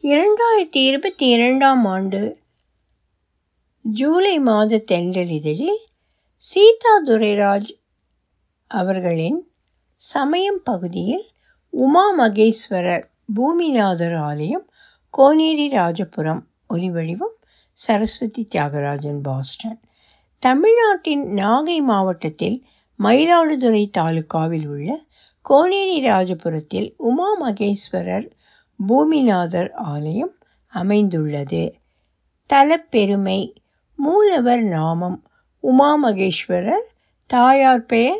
இரண்டாயிரத்தி இருபத்தி இரண்டாம் ஆண்டு ஜூலை மாத தென்றலிதழில் சீதா துரைராஜ் அவர்களின் சமயம் பகுதியில் உமா மகேஸ்வரர் பூமிநாதர் ஆலயம் கோனேரி ராஜபுரம் ஒலிவடிவம் சரஸ்வதி தியாகராஜன் பாஸ்டன் தமிழ்நாட்டின் நாகை மாவட்டத்தில் மயிலாடுதுறை தாலுகாவில் உள்ள கோனேரி ராஜபுரத்தில் உமா மகேஸ்வரர் பூமிநாதர் ஆலயம் அமைந்துள்ளது தலப்பெருமை மூலவர் நாமம் உமா மகேஸ்வரர் தாயார் பெயர்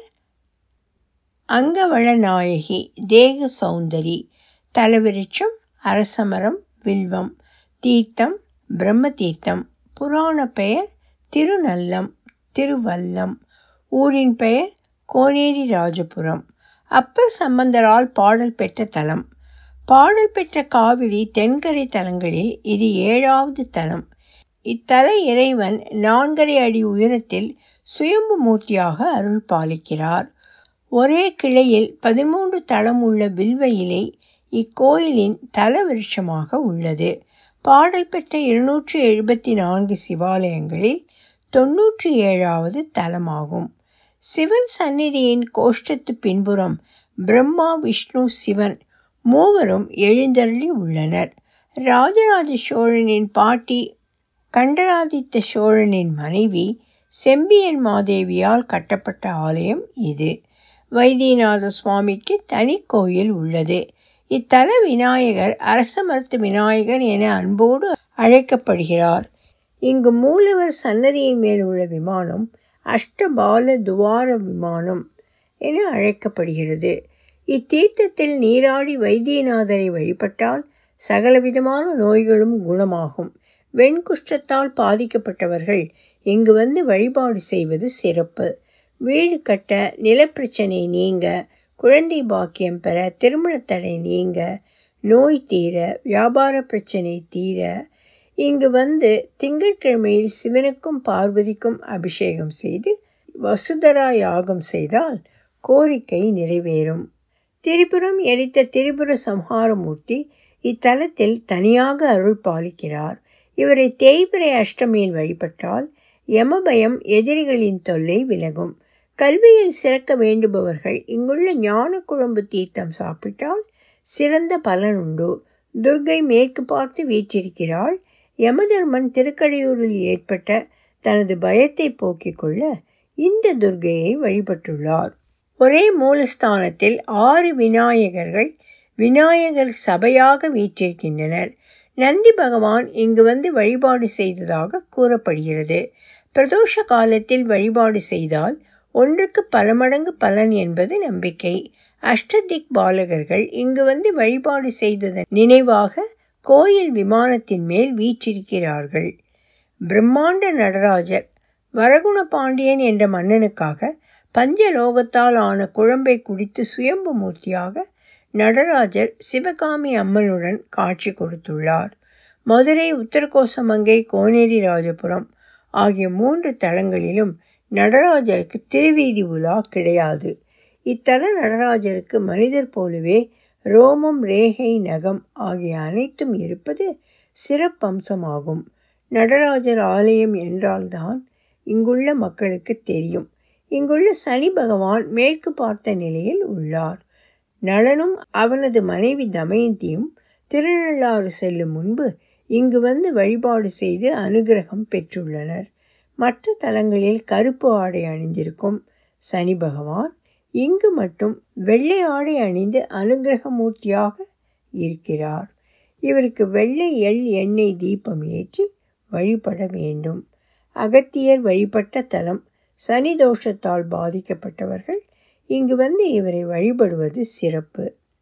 அங்கவளநாயகி தேக சௌந்தரி தலவிருட்சம் அரசமரம் வில்வம் தீர்த்தம் பிரம்ம தீர்த்தம் புராண பெயர் திருநல்லம் திருவல்லம் ஊரின் பெயர் கோனேரி ராஜபுரம் அப்பர் சம்பந்தரால் பாடல் பெற்ற தலம் பாடல் பெற்ற காவிரி தென்கரை தலங்களில் இது ஏழாவது தலம் இத்தல இறைவன் நான்கரை அடி உயரத்தில் சுயம்பு மூர்த்தியாக அருள் பாலிக்கிறார் ஒரே கிளையில் பதிமூன்று தளம் உள்ள வில்வ இலை இக்கோயிலின் தல விருட்சமாக உள்ளது பாடல் பெற்ற இருநூற்றி எழுபத்தி நான்கு சிவாலயங்களில் தொன்னூற்றி ஏழாவது தலமாகும் சிவன் சந்நிதியின் கோஷ்டத்து பின்புறம் பிரம்மா விஷ்ணு சிவன் மூவரும் எழுந்தருளி உள்ளனர் ராஜராஜ சோழனின் பாட்டி கண்டராதித்த சோழனின் மனைவி செம்பியன் மாதேவியால் கட்டப்பட்ட ஆலயம் இது வைத்தியநாத சுவாமிக்கு தனி கோயில் உள்ளது இத்தல விநாயகர் அரசமரத்து விநாயகர் என அன்போடு அழைக்கப்படுகிறார் இங்கு மூலவர் சன்னதியின் மேல் உள்ள விமானம் அஷ்டபால துவார விமானம் என அழைக்கப்படுகிறது இத்தீர்த்தத்தில் நீராடி வைத்தியநாதரை வழிபட்டால் சகலவிதமான நோய்களும் குணமாகும் வெண்குஷ்டத்தால் பாதிக்கப்பட்டவர்கள் இங்கு வந்து வழிபாடு செய்வது சிறப்பு வீடு கட்ட நிலப்பிரச்சனை நீங்க குழந்தை பாக்கியம் பெற திருமணத்தடை நீங்க நோய் தீர வியாபார பிரச்சனை தீர இங்கு வந்து திங்கட்கிழமையில் சிவனுக்கும் பார்வதிக்கும் அபிஷேகம் செய்து வசுதரா யாகம் செய்தால் கோரிக்கை நிறைவேறும் திரிபுரம் எரித்த திரிபுர சம்ஹாரமூர்த்தி இத்தலத்தில் தனியாக அருள் பாலிக்கிறார் இவரை தேய்பிரை அஷ்டமியில் வழிபட்டால் யமபயம் எதிரிகளின் தொல்லை விலகும் கல்வியில் சிறக்க வேண்டுபவர்கள் இங்குள்ள ஞான குழம்பு தீர்த்தம் சாப்பிட்டால் சிறந்த பலன் உண்டு துர்கை மேற்கு பார்த்து வீற்றிருக்கிறாள் யமதர்மன் திருக்கடையூரில் ஏற்பட்ட தனது பயத்தை போக்கிக் கொள்ள இந்த துர்கையை வழிபட்டுள்ளார் ஒரே மூலஸ்தானத்தில் ஆறு விநாயகர்கள் விநாயகர் சபையாக வீற்றிருக்கின்றனர் நந்தி பகவான் இங்கு வந்து வழிபாடு செய்ததாக கூறப்படுகிறது பிரதோஷ காலத்தில் வழிபாடு செய்தால் ஒன்றுக்கு பல மடங்கு பலன் என்பது நம்பிக்கை அஷ்டதிக் பாலகர்கள் இங்கு வந்து வழிபாடு செய்ததன் நினைவாக கோயில் விமானத்தின் மேல் வீற்றிருக்கிறார்கள் பிரம்மாண்ட நடராஜர் வரகுண பாண்டியன் என்ற மன்னனுக்காக பஞ்சலோகத்தால் ஆன குழம்பை குடித்து சுயம்பு மூர்த்தியாக நடராஜர் சிவகாமி அம்மனுடன் காட்சி கொடுத்துள்ளார் மதுரை உத்தரகோசமங்கை கோனேரி ராஜபுரம் ஆகிய மூன்று தலங்களிலும் நடராஜருக்கு திருவீதி உலா கிடையாது இத்தல நடராஜருக்கு மனிதர் போலவே ரோமம் ரேகை நகம் ஆகிய அனைத்தும் இருப்பது சிறப்பம்சமாகும் நடராஜர் ஆலயம் என்றால்தான் இங்குள்ள மக்களுக்கு தெரியும் இங்குள்ள சனி பகவான் மேற்கு பார்த்த நிலையில் உள்ளார் நளனும் அவனது மனைவி தமயந்தியும் திருநள்ளாறு செல்லும் முன்பு இங்கு வந்து வழிபாடு செய்து அனுகிரகம் பெற்றுள்ளனர் மற்ற தலங்களில் கருப்பு ஆடை அணிந்திருக்கும் சனி பகவான் இங்கு மட்டும் வெள்ளை ஆடை அணிந்து அனுகிரகமூர்த்தியாக இருக்கிறார் இவருக்கு வெள்ளை எள் எண்ணெய் தீபம் ஏற்றி வழிபட வேண்டும் அகத்தியர் வழிபட்ட தலம் சனி தோஷத்தால் பாதிக்கப்பட்டவர்கள் இங்கு வந்து இவரை வழிபடுவது சிறப்பு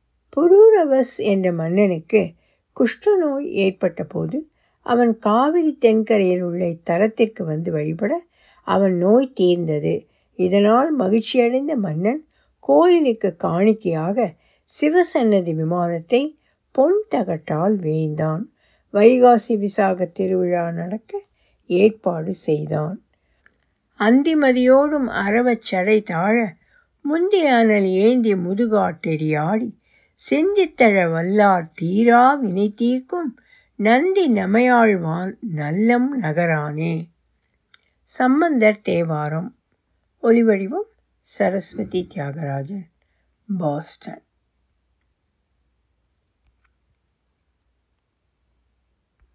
புரூரவஸ் என்ற மன்னனுக்கு குஷ்டநோய் ஏற்பட்ட போது அவன் காவிரி தென்கரையில் உள்ள இத்தலத்திற்கு வந்து வழிபட அவன் நோய் தீர்ந்தது இதனால் மகிழ்ச்சியடைந்த மன்னன் கோயிலுக்கு காணிக்கையாக சிவசன்னதி விமானத்தை பொன் தகட்டால் வேய்ந்தான் வைகாசி விசாக திருவிழா நடக்க ஏற்பாடு செய்தான் அந்திமதியோடும் அறவச் சடை தாழ முந்திய அனல் ஏந்தி முதுகாட்டெறியாடி சிந்தித்தழ வல்லார் தீரா வினை தீர்க்கும் நந்தி நமையாழ்வான் நல்லம் நகரானே சம்பந்தர் தேவாரம் ஒலிவடிவம் சரஸ்வதி தியாகராஜன் பாஸ்டன்